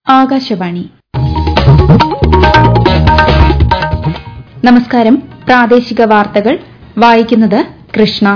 ആകാശവാണി നമസ്കാരം പ്രാദേശിക വാർത്തകൾ വായിക്കുന്നത് കൃഷ്ണ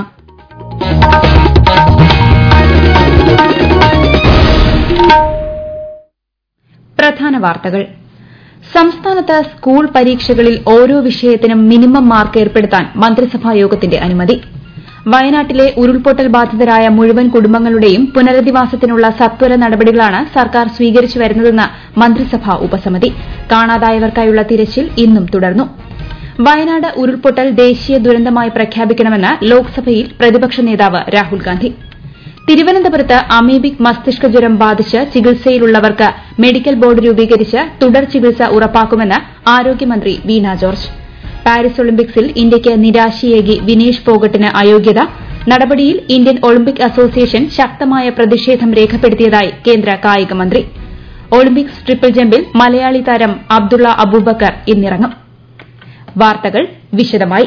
പ്രധാന വാർത്തകൾ സംസ്ഥാനത്ത് സ്കൂൾ പരീക്ഷകളിൽ ഓരോ വിഷയത്തിനും മിനിമം മാർക്ക് ഏർപ്പെടുത്താൻ മന്ത്രിസഭാ യോഗത്തിന്റെ അനുമതി വയനാട്ടിലെ ഉരുൾപൊട്ടൽ ബാധിതരായ മുഴുവൻ കുടുംബങ്ങളുടെയും പുനരധിവാസത്തിനുള്ള സത്വര നടപടികളാണ് സർക്കാർ സ്വീകരിച്ചു വരുന്നതെന്ന് മന്ത്രിസഭാ ഉപസമിതി കാണാതായവർക്കായുള്ള തിരച്ചിൽ ഇന്നും തുടർന്നു വയനാട് ഉരുൾപൊട്ടൽ ദേശീയ ദുരന്തമായി പ്രഖ്യാപിക്കണമെന്ന് ലോക്സഭയിൽ പ്രതിപക്ഷ നേതാവ് രാഹുൽ ഗാന്ധി തിരുവനന്തപുരത്ത് അമീബിക് മസ്തിഷ്ക ജ്വരം ബാധിച്ച് ചികിത്സയിലുള്ളവർക്ക് മെഡിക്കൽ ബോർഡ് രൂപീകരിച്ച് തുടർ ചികിത്സ ഉറപ്പാക്കുമെന്ന് ആരോഗ്യമന്ത്രി വീണ ജോർജ് പാരീസ് ഒളിമ്പിക്സിൽ ഇന്ത്യയ്ക്ക് നിരാശയേകി വിനേഷ് ഫോഗട്ടിന് അയോഗ്യത നടപടിയിൽ ഇന്ത്യൻ ഒളിമ്പിക് അസോസിയേഷൻ ശക്തമായ പ്രതിഷേധം രേഖപ്പെടുത്തിയതായി കേന്ദ്ര കായിക മന്ത്രി ഒളിമ്പിക്സ് ട്രിപ്പിൾ ജമ്പിൽ മലയാളി താരം അബ്ദുള്ള അബൂബക്കർ ഇന്നിറങ്ങും വാർത്തകൾ വിശദമായി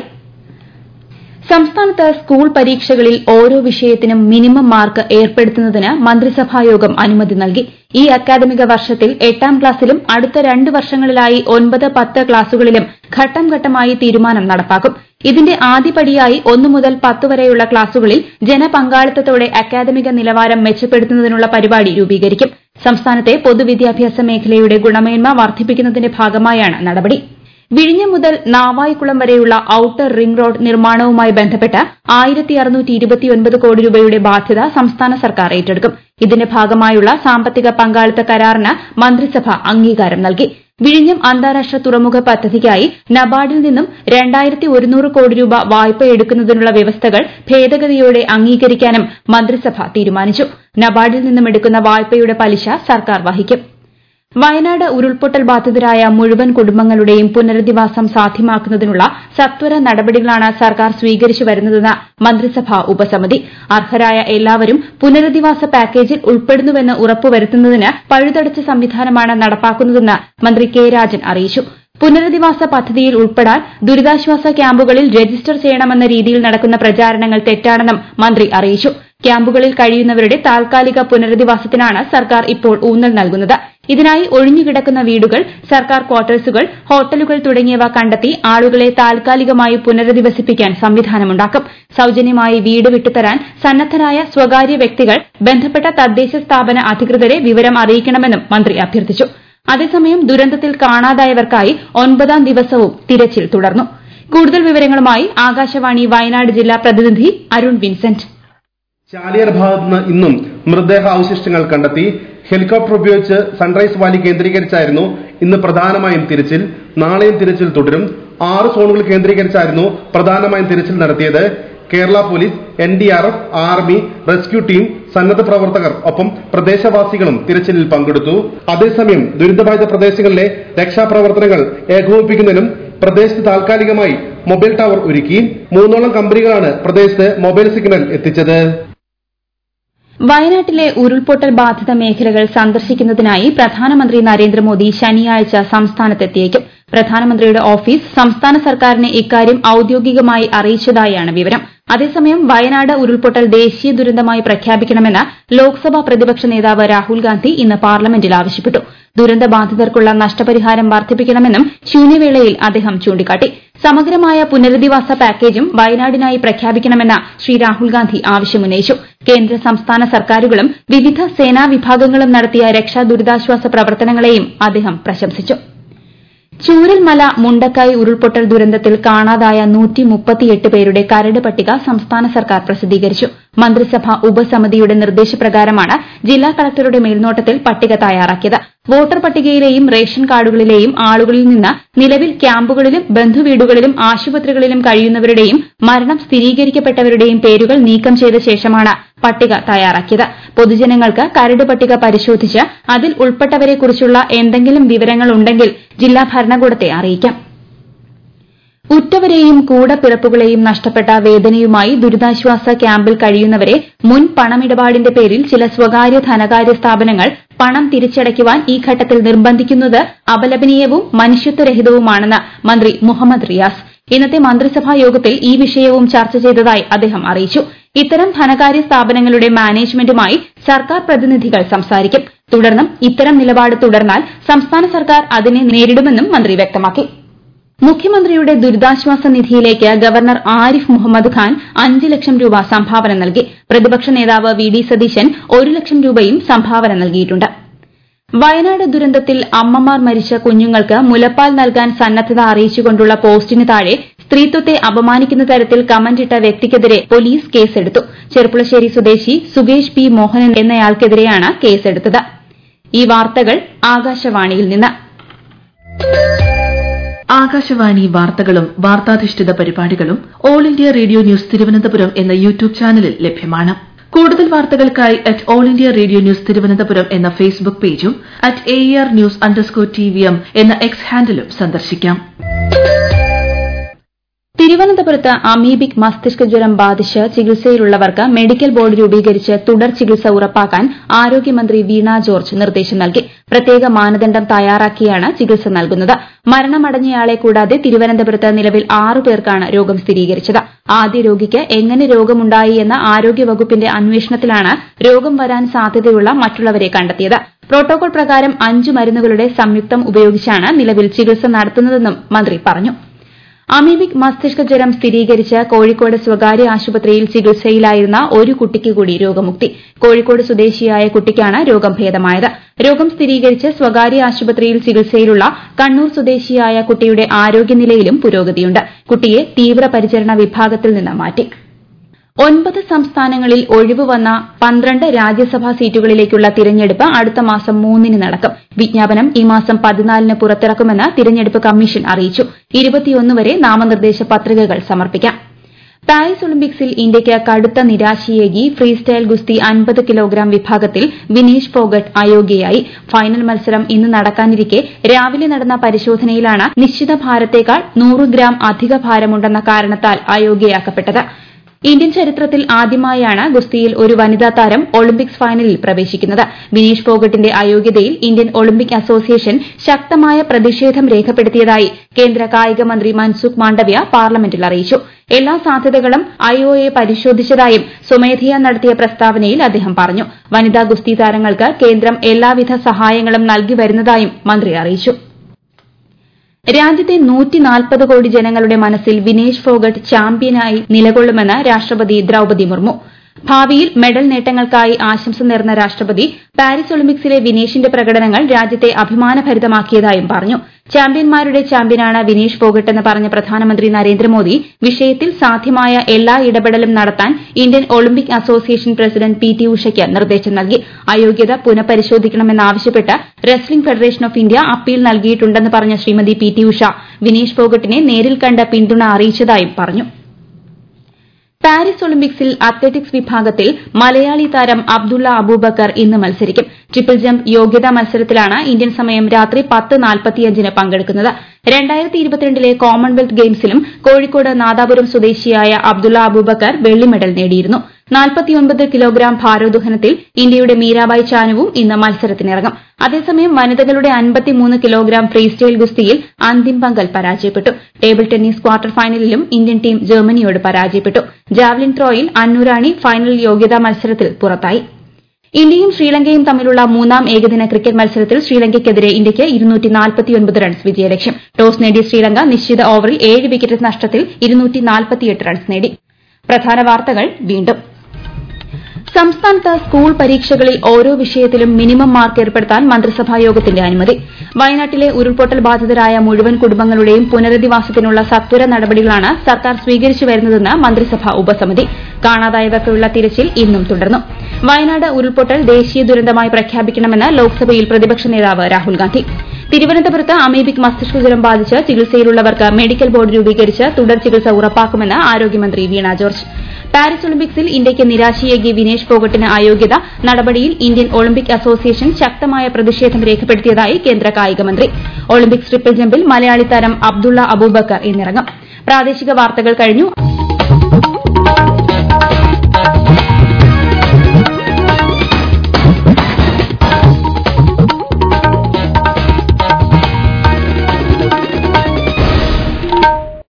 സംസ്ഥാനത്ത് സ്കൂൾ പരീക്ഷകളിൽ ഓരോ വിഷയത്തിനും മിനിമം മാർക്ക് ഏർപ്പെടുത്തുന്നതിന് മന്ത്രിസഭായോഗം അനുമതി നൽകി ഈ അക്കാദമിക വർഷത്തിൽ എട്ടാം ക്ലാസ്സിലും അടുത്ത രണ്ട് വർഷങ്ങളിലായി ഒൻപത് പത്ത് ക്ലാസുകളിലും ഘട്ടം ഘട്ടമായി തീരുമാനം നടപ്പാക്കും ഇതിന്റെ ആദ്യപടിയായി ഒന്നു മുതൽ പത്ത് വരെയുള്ള ക്ലാസുകളിൽ ജനപങ്കാളിത്തത്തോടെ അക്കാദമിക നിലവാരം മെച്ചപ്പെടുത്തുന്നതിനുള്ള പരിപാടി രൂപീകരിക്കും സംസ്ഥാനത്തെ പൊതുവിദ്യാഭ്യാസ മേഖലയുടെ ഗുണമേന്മ വർദ്ധിപ്പിക്കുന്നതിന്റെ ഭാഗമായാണ് നടപടി വിഴിഞ്ഞം മുതൽ നാവായിക്കുളം വരെയുള്ള ഔട്ടർ റിംഗ് റോഡ് നിർമ്മാണവുമായി ബന്ധപ്പെട്ട് കോടി രൂപയുടെ ബാധ്യത സംസ്ഥാന സർക്കാർ ഏറ്റെടുക്കും ഇതിന്റെ ഭാഗമായുള്ള സാമ്പത്തിക പങ്കാളിത്ത കരാറിന് മന്ത്രിസഭ അംഗീകാരം നൽകി വിഴിഞ്ഞം അന്താരാഷ്ട്ര തുറമുഖ പദ്ധതിക്കായി നബാർഡിൽ നിന്നും രണ്ടായിരത്തി ഒരുന്നൂറ് കോടി രൂപ വായ്പ എടുക്കുന്നതിനുള്ള വ്യവസ്ഥകൾ ഭേദഗതിയോടെ അംഗീകരിക്കാനും മന്ത്രിസഭ തീരുമാനിച്ചു നബാർഡിൽ നിന്നും എടുക്കുന്ന വായ്പയുടെ പലിശ സർക്കാർ വഹിക്കും വയനാട് ഉരുൾപൊട്ടൽ ബാധിതരായ മുഴുവൻ കുടുംബങ്ങളുടെയും പുനരധിവാസം സാധ്യമാക്കുന്നതിനുള്ള സത്വര നടപടികളാണ് സർക്കാർ സ്വീകരിച്ചു വരുന്നതെന്ന് മന്ത്രിസഭാ ഉപസമിതി അർഹരായ എല്ലാവരും പുനരധിവാസ പാക്കേജിൽ ഉൾപ്പെടുന്നുവെന്ന് ഉറപ്പുവരുത്തുന്നതിന് പഴുതടച്ച സംവിധാനമാണ് നടപ്പാക്കുന്നതെന്ന് മന്ത്രി കെ രാജൻ അറിയിച്ചു പുനരധിവാസ പദ്ധതിയിൽ ഉൾപ്പെടാൻ ദുരിതാശ്വാസ ക്യാമ്പുകളിൽ രജിസ്റ്റർ ചെയ്യണമെന്ന രീതിയിൽ നടക്കുന്ന പ്രചാരണങ്ങൾ തെറ്റാണെന്നും മന്ത്രി അറിയിച്ചു ക്യാമ്പുകളിൽ കഴിയുന്നവരുടെ താൽക്കാലിക പുനരധിവാസത്തിനാണ് സർക്കാർ ഇപ്പോൾ ഊന്നൽ നൽകുന്നത് ഇതിനായി ഒഴിഞ്ഞുകിടക്കുന്ന വീടുകൾ സർക്കാർ ക്വാർട്ടേഴ്സുകൾ ഹോട്ടലുകൾ തുടങ്ങിയവ കണ്ടെത്തി ആളുകളെ താൽക്കാലികമായി പുനരധിവസിപ്പിക്കാൻ സംവിധാനമുണ്ടാക്കും സൌജന്യമായി വീട് വിട്ടുതരാൻ സന്നദ്ധരായ സ്വകാര്യ വ്യക്തികൾ ബന്ധപ്പെട്ട തദ്ദേശ സ്ഥാപന അധികൃതരെ വിവരം അറിയിക്കണമെന്നും മന്ത്രി അഭ്യർത്ഥിച്ചു അതേസമയം ദുരന്തത്തിൽ കാണാതായവർക്കായി ഒൻപതാം ദിവസവും തിരച്ചിൽ തുടർന്നു കൂടുതൽ വിവരങ്ങളുമായി ആകാശവാണി വയനാട് ജില്ലാ പ്രതിനിധി അരുൺ വിൻസെന്റ് ചാലിയാർ ഭാഗത്തുനിന്ന് ഇന്നും മൃതദേഹ അവശിഷ്ടങ്ങൾ കണ്ടെത്തി ഹെലികോപ്റ്റർ ഉപയോഗിച്ച് സൺറൈസ് വാലി കേന്ദ്രീകരിച്ചായിരുന്നു ഇന്ന് പ്രധാനമായും തിരച്ചിൽ നാളെയും തിരച്ചിൽ തുടരും ആറ് സോണുകൾ കേന്ദ്രീകരിച്ചായിരുന്നു പ്രധാനമായും തിരച്ചിൽ നടത്തിയത് Kerala police N D R F army rescue team സന്നദ്ധ പ്രവർത്തകർ ഒപ്പം പ്രദേശവാസികളും തിരച്ചിലിൽ പങ്കെടുത്തു അതേസമയം ദുരിതബാധിത പ്രദേശങ്ങളിലെ രക്ഷാപ്രവർത്തനങ്ങൾ ഏകോപിപ്പിക്കുന്നതിനും പ്രദേശത്ത് താൽക്കാലികമായി മൊബൈൽ ടവർ ഒരുക്കി മൂന്നോളം കമ്പനികളാണ് പ്രദേശത്ത് മൊബൈൽ സിഗ്നൽ എത്തിച്ചത് വയനാട്ടിലെ ഉരുൾപൊട്ടൽ ബാധിത മേഖലകൾ സന്ദർശിക്കുന്നതിനായി പ്രധാനമന്ത്രി നരേന്ദ്രമോദി ശനിയാഴ്ച സംസ്ഥാനത്തെത്തിയേക്കും പ്രധാനമന്ത്രിയുടെ ഓഫീസ് സംസ്ഥാന സർക്കാരിനെ ഇക്കാര്യം ഔദ്യോഗികമായി അറിയിച്ചതായാണ് വിവരം അതേസമയം വയനാട് ഉരുൾപൊട്ടൽ ദേശീയ ദുരന്തമായി പ്രഖ്യാപിക്കണമെന്ന് ലോക്സഭാ പ്രതിപക്ഷ നേതാവ് രാഹുൽ ഗാന്ധി ഇന്ന് പാർലമെന്റിൽ ആവശ്യപ്പെട്ടു ദുരന്തബാധിതർക്കുള്ള നഷ്ടപരിഹാരം വർദ്ധിപ്പിക്കണമെന്നും ശൂന്യവേളയിൽ അദ്ദേഹം ചൂണ്ടിക്കാട്ടി സമഗ്രമായ പുനരധിവാസ പാക്കേജും വയനാടിനായി പ്രഖ്യാപിക്കണമെന്ന് ശ്രീ രാഹുൽ ഗാന്ധി ആവശ്യമുന്നയിച്ചു കേന്ദ്ര സംസ്ഥാന സർക്കാരുകളും വിവിധ സേനാ വിഭാഗങ്ങളും നടത്തിയ രക്ഷാ ദുരിതാശ്വാസ പ്രവർത്തനങ്ങളെയും അദ്ദേഹം പ്രശംസിച്ചു ചൂരൽമല മുണ്ടക്കായ് ഉരുൾപൊട്ടൽ ദുരന്തത്തിൽ കാണാതായ പേരുടെ കരട് പട്ടിക സംസ്ഥാന സർക്കാർ പ്രസിദ്ധീകരിച്ചു മന്ത്രിസഭാ ഉപസമിതിയുടെ നിർദ്ദേശപ്രകാരമാണ് ജില്ലാ കളക്ടറുടെ മേൽനോട്ടത്തിൽ പട്ടിക തയ്യാറാക്കിയത് വോട്ടർ പട്ടികയിലെയും റേഷൻ കാർഡുകളിലെയും ആളുകളിൽ നിന്ന് നിലവിൽ ക്യാമ്പുകളിലും ബന്ധുവീടുകളിലും ആശുപത്രികളിലും കഴിയുന്നവരുടെയും മരണം സ്ഥിരീകരിക്കപ്പെട്ടവരുടെയും പേരുകൾ നീക്കം ചെയ്ത ശേഷമാണ് പട്ടിക തയ്യാറാക്കിയത് പൊതുജനങ്ങൾക്ക് കരട് പട്ടിക പരിശോധിച്ച് അതിൽ ഉൾപ്പെട്ടവരെക്കുറിച്ചുള്ള എന്തെങ്കിലും വിവരങ്ങൾ ഉണ്ടെങ്കിൽ ജില്ലാ ഭരണകൂടത്തെ അറിയിക്കാം ഉറ്റവരെയും കൂടപ്പിറപ്പുകളെയും നഷ്ടപ്പെട്ട വേദനയുമായി ദുരിതാശ്വാസ ക്യാമ്പിൽ കഴിയുന്നവരെ മുൻ പണമിടപാടിന്റെ പേരിൽ ചില സ്വകാര്യ ധനകാര്യ സ്ഥാപനങ്ങൾ പണം തിരിച്ചടയ്ക്കുവാൻ ഈ ഘട്ടത്തിൽ നിർബന്ധിക്കുന്നത് അപലപനീയവും മനുഷ്യത്വരഹിതവുമാണെന്ന് മന്ത്രി മുഹമ്മദ് റിയാസ് ഇന്നത്തെ മന്ത്രിസഭാ യോഗത്തിൽ ഈ വിഷയവും ചർച്ച ചെയ്തതായി അദ്ദേഹം അറിയിച്ചു ഇത്തരം ധനകാര്യ സ്ഥാപനങ്ങളുടെ മാനേജ്മെന്റുമായി സർക്കാർ പ്രതിനിധികൾ സംസാരിക്കും തുടർന്നും ഇത്തരം നിലപാട് തുടർന്നാൽ സംസ്ഥാന സർക്കാർ അതിനെ നേരിടുമെന്നും മന്ത്രി വ്യക്തമാക്കി മുഖ്യമന്ത്രിയുടെ ദുരിതാശ്വാസ നിധിയിലേക്ക് ഗവർണർ ആരിഫ് മുഹമ്മദ് ഖാൻ അഞ്ച് ലക്ഷം രൂപ സംഭാവന നൽകി പ്രതിപക്ഷ നേതാവ് വി ഡി സതീശൻ ഒരു ലക്ഷം രൂപയും സംഭാവന നൽകിയിട്ടുണ്ട് വയനാട് ദുരന്തത്തിൽ അമ്മമാർ മരിച്ച കുഞ്ഞുങ്ങൾക്ക് മുലപ്പാൽ നൽകാൻ സന്നദ്ധത അറിയിച്ചുകൊണ്ടുള്ള പോസ്റ്റിന് താഴെ സ്ത്രീത്വത്തെ അപമാനിക്കുന്ന തരത്തിൽ കമന്റിട്ട വ്യക്തിക്കെതിരെ പോലീസ് കേസെടുത്തു ചെർപ്പുളശ്ശേരി സ്വദേശി സുകേഷ് പി മോഹനൻ എന്നയാൾക്കെതിരെയാണ് കേസെടുത്തത് ഈ വാർത്തകൾ ആകാശവാണിയിൽ നിന്ന് ആകാശവാണി വാർത്തകളും വാർത്താധിഷ്ഠിത പരിപാടികളും all India radio news Thiruvananthapuram എന്ന യൂട്യൂബ് ചാനലിൽ ലഭ്യമാണ് കൂടുതൽ വാർത്തകൾക്കായി at all India radio news Thiruvananthapuram എന്ന ഫേസ്ബുക്ക് പേജും at A R news underscore T V M എന്ന എക്സ് ഹാൻഡിലും സന്ദർശിക്കാം തിരുവനന്തപുരത്ത് അമീബിക് മസ്തിഷ്ക ജ്വരം ബാധിച്ച് ചികിത്സയിലുള്ളവർക്ക് മെഡിക്കൽ ബോർഡ് രൂപീകരിച്ച് തുടർ ചികിത്സ ഉറപ്പാക്കാൻ ആരോഗ്യമന്ത്രി വീണ ജോർജ് നിർദ്ദേശം നൽകി പ്രത്യേക മാനദണ്ഡം തയ്യാറാക്കിയാണ് ചികിത്സ നൽകുന്നത് മരണമടഞ്ഞയാളെ കൂടാതെ തിരുവനന്തപുരത്ത് നിലവിൽ ആറു പേർക്കാണ് രോഗം സ്ഥിരീകരിച്ചത് ആദ്യ രോഗിക്ക് എങ്ങനെ രോഗമുണ്ടായി എന്ന ആരോഗ്യവകുപ്പിന്റെ അന്വേഷണത്തിലാണ് രോഗം വരാൻ സാധ്യതയുള്ള മറ്റുള്ളവരെ കണ്ടെത്തിയത് പ്രോട്ടോകോൾ പ്രകാരം അഞ്ചു മരുന്നുകളുടെ സംയുക്തം ഉപയോഗിച്ചാണ് നിലവിൽ ചികിത്സ നടത്തുന്നതെന്നും മന്ത്രി പറഞ്ഞു അമീബിക് മസ്തിഷ്ക ജ്വരം സ്ഥിരീകരിച്ച് കോഴിക്കോട് സ്വകാര്യ ആശുപത്രിയിൽ ചികിത്സയിലായിരുന്ന ഒരു കുട്ടിക്ക് കൂടി രോഗമുക്തി കോഴിക്കോട് സ്വദേശിയായ കുട്ടിക്കാണ് രോഗം ഭേദമായത് രോഗം സ്ഥിരീകരിച്ച് സ്വകാര്യ ആശുപത്രിയിൽ ചികിത്സയിലുള്ള കണ്ണൂർ സ്വദേശിയായ കുട്ടിയുടെ ആരോഗ്യനിലയിലും പുരോഗതിയുണ്ട് കുട്ടിയെ തീവ്രപരിചരണ വിഭാഗത്തിൽ നിന്ന് മാറ്റി ഒൻപത് സംസ്ഥാനങ്ങളിൽ ഒഴിവ് വന്ന പന്ത്രണ്ട് രാജ്യസഭാ സീറ്റുകളിലേക്കുള്ള തിരഞ്ഞെടുപ്പ് അടുത്ത മാസം മൂന്നിന് നടക്കും വിജ്ഞാപനം ഈ മാസം പതിനാലിന് പുറത്തിറക്കുമെന്ന് തിരഞ്ഞെടുപ്പ് കമ്മീഷൻ അറിയിച്ചു ഇരുപത്തിയൊന്ന് വരെ നാമനിർദ്ദേശ പത്രികകൾ സമർപ്പിക്കാം പാരീസ് ഒളിമ്പിക്സിൽ ഇന്ത്യയ്ക്ക് കടുത്ത നിരാശയേകി ഫ്രീസ്റ്റൈൽ ഗുസ്തി അൻപത് കിലോഗ്രാം വിഭാഗത്തിൽ വിനീഷ് ഫോഗട്ട് അയോഗ്യയായി ഫൈനൽ മത്സരം ഇന്ന് നടക്കാനിരിക്കെ രാവിലെ നടന്ന പരിശോധനയിലാണ് നിശ്ചിത ഭാരത്തേക്കാൾ നൂറ് ഗ്രാം അധിക ഭാരമുണ്ടെന്ന കാരണത്താൽ അയോഗ്യയാക്കപ്പെട്ടത് ഇന്ത്യൻ ചരിത്രത്തിൽ ആദ്യമായാണ് ഗുസ്തിയിൽ ഒരു വനിതാ താരം ഒളിമ്പിക്സ് ഫൈനലിൽ പ്രവേശിക്കുന്നത് വിനീഷ് ഫോഗട്ടിന്റെ അയോഗ്യതയിൽ ഇന്ത്യൻ ഒളിമ്പിക് അസോസിയേഷൻ ശക്തമായ പ്രതിഷേധം രേഖപ്പെടുത്തിയതായി കേന്ദ്ര കായിക മന്ത്രി മൻസുഖ് മാണ്ഡവ്യ പാർലമെന്റിൽ അറിയിച്ചു എല്ലാ സാധ്യതകളും ഐഒഎ പരിശോധിച്ചതായും സ്വമേധയാ നടത്തിയ പ്രസ്താവനയിൽ അദ്ദേഹം പറഞ്ഞു വനിതാ ഗുസ്തി താരങ്ങൾക്ക് കേന്ദ്രം എല്ലാവിധ സഹായങ്ങളും നൽകി വരുന്നതായും മന്ത്രി അറിയിച്ചു രാജ്യത്തെ നൂറ്റിനാൽപ്പത് കോടി ജനങ്ങളുടെ മനസ്സിൽ വിനേഷ് ഫോഗട്ട് ചാമ്പ്യനായി നിലകൊള്ളുമെന്ന് രാഷ്ട്രപതി ദ്രൌപതി മുർമു ഭാവിയിൽ മെഡൽ നേട്ടങ്ങൾക്കായി ആശംസ നേർന്ന രാഷ്ട്രപതി പാരീസ് ഒളിമ്പിക്സിലെ വിനേഷിന്റെ പ്രകടനങ്ങൾ രാജ്യത്തെ അഭിമാനഭരിതമാക്കിയതായും പറഞ്ഞു ചാമ്പ്യന്മാരുടെ ചാമ്പ്യനാണ് വിനേഷ് ഫോഗട്ട് എന്ന് പറഞ്ഞ പ്രധാനമന്ത്രി നരേന്ദ്രമോദി വിഷയത്തിൽ സാധ്യമായ എല്ലാ ഇടപെടലും നടത്താൻ Indian Olympic association president P T ഉഷയ്ക്ക് നിർദ്ദേശം നൽകി അയോഗ്യത പുനഃപരിശോധിക്കണമെന്നാവശ്യപ്പെട്ട് wrestling federation of India appeal നൽകിയിട്ടുണ്ടെന്ന് പറഞ്ഞ ശ്രീമതി പി ടി ഉഷ വിനേഷ് ഫോഗട്ടിനെ നേരിൽ കണ്ട് പിന്തുണ അറിയിച്ചതായും പറഞ്ഞു പാരീസ് ഒളിമ്പിക്സിൽ അത്ലറ്റിക്സ് വിഭാഗത്തിൽ മലയാളി താരം അബ്ദുള്ള അബൂബക്കർ ഇന്ന് മത്സരിക്കും ട്രിപ്പിൾ ജംപ് യോഗ്യതാ മത്സരത്തിലാണ് ഇന്ത്യൻ സമയം രാത്രി പത്ത് നാൽപ്പത്തിയഞ്ചിന് പങ്കെടുക്കുന്നത് രണ്ടായിരത്തി ഇരുപത്തിരണ്ടിലെ കോമൺവെൽത്ത് ഗെയിംസിലും കോഴിക്കോട് നാദാപുരം സ്വദേശിയായ അബ്ദുള്ള അബൂബക്കർ വെള്ളി മെഡൽ നേടിയിരുന്നു നാൽപ്പത്തിയൊൻപത് കിലോഗ്രാം ഭാരോദ്വഹനത്തിൽ ഇന്ത്യയുടെ മീരാബായ് ചാനുവും ഇന്ന് മത്സരത്തിനിറങ്ങും അതേസമയം വനിതകളുടെ അൻപത്തിമൂന്ന് കിലോഗ്രാം ഫ്രീസ്റ്റൈൽ ഗുസ്തിയിൽ അന്തിം പങ്കൽ പരാജയപ്പെട്ടു ടേബിൾ ടെന്നീസ് ക്വാർട്ടർ ഫൈനലിലും ഇന്ത്യൻ ടീം ജർമ്മനിയോട് പരാജയപ്പെട്ടു ജാവലിൻ ത്രോയിൽ അന്നുറാണി ഫൈനൽ യോഗ്യതാ മത്സരത്തിൽ പുറത്തായി ഇന്ത്യയും ശ്രീലങ്കയും തമ്മിലുള്ള മൂന്നാം ഏകദിന ക്രിക്കറ്റ് മത്സരത്തിൽ ശ്രീലങ്കയ്ക്കെതിരെ ഇന്ത്യയ്ക്ക് റൺസ് വിജയലക്ഷ്യം ടോസ് നേടിയ ശ്രീലങ്ക നിശ്ചിത ഓവറിൽ ഏഴ് വിക്കറ്റ് നഷ്ടത്തിൽ റൺസ് നേടി പ്രധാന വാർത്തകൾ വീണ്ടും സംസ്ഥാനത്ത് സ്കൂൾ പരീക്ഷകളിൽ ഓരോ വിഷയത്തിലും മിനിമം മാർക്ക് ഏർപ്പെടുത്താൻ മന്ത്രിസഭാ യോഗത്തിന്റെ അനുമതി വയനാട്ടിലെ ഉരുൾപൊട്ടൽ ബാധിതരായ മുഴുവൻ കുടുംബങ്ങളുടെയും പുനരധിവാസത്തിനുള്ള സത്വര നടപടികളാണ് സർക്കാർ സ്വീകരിച്ചു വരുന്നതെന്ന് മന്ത്രിസഭാ ഉപസമിതി കാണാതായവർക്കുള്ള തിരച്ചിൽ ഇന്നും തുടർന്നു വയനാട് ഉരുൾപൊട്ടൽ ദേശീയ ദുരന്തമായി പ്രഖ്യാപിക്കണമെന്ന് ലോക്സഭയിൽ പ്രതിപക്ഷ നേതാവ് രാഹുൽ ഗാന്ധി തിരുവനന്തപുരത്ത് അമീബിക് മസ്തിഷ്ക ജ്വരം ബാധിച്ച് ചികിത്സയിലുള്ളവർക്ക് മെഡിക്കൽ ബോർഡ് രൂപീകരിച്ച് തുടർ ചികിത്സ ഉറപ്പാക്കുമെന്ന് ആരോഗ്യമന്ത്രി വീണ ജോർജ് പാരീസ് ഒളിമ്പിക്സിൽ ഇന്ത്യയ്ക്ക് നിരാശയേകി വിനേഷ് ഫോഗട്ടിന് അയോഗ്യത നടപടിയിൽ ഇന്ത്യൻ ഒളിമ്പിക് അസോസിയേഷൻ ശക്തമായ പ്രതിഷേധം രേഖപ്പെടുത്തിയതായി കേന്ദ്ര കായികമന്ത്രി ഒളിമ്പിക്സ് ട്രിപ്പിൾ ജംപിൽ മലയാളി താരം അബ്ദുള്ള അബൂബക്കർ ഇന്നിറങ്ങും പ്രാദേശിക വാർത്തകൾ കഴിഞ്ഞു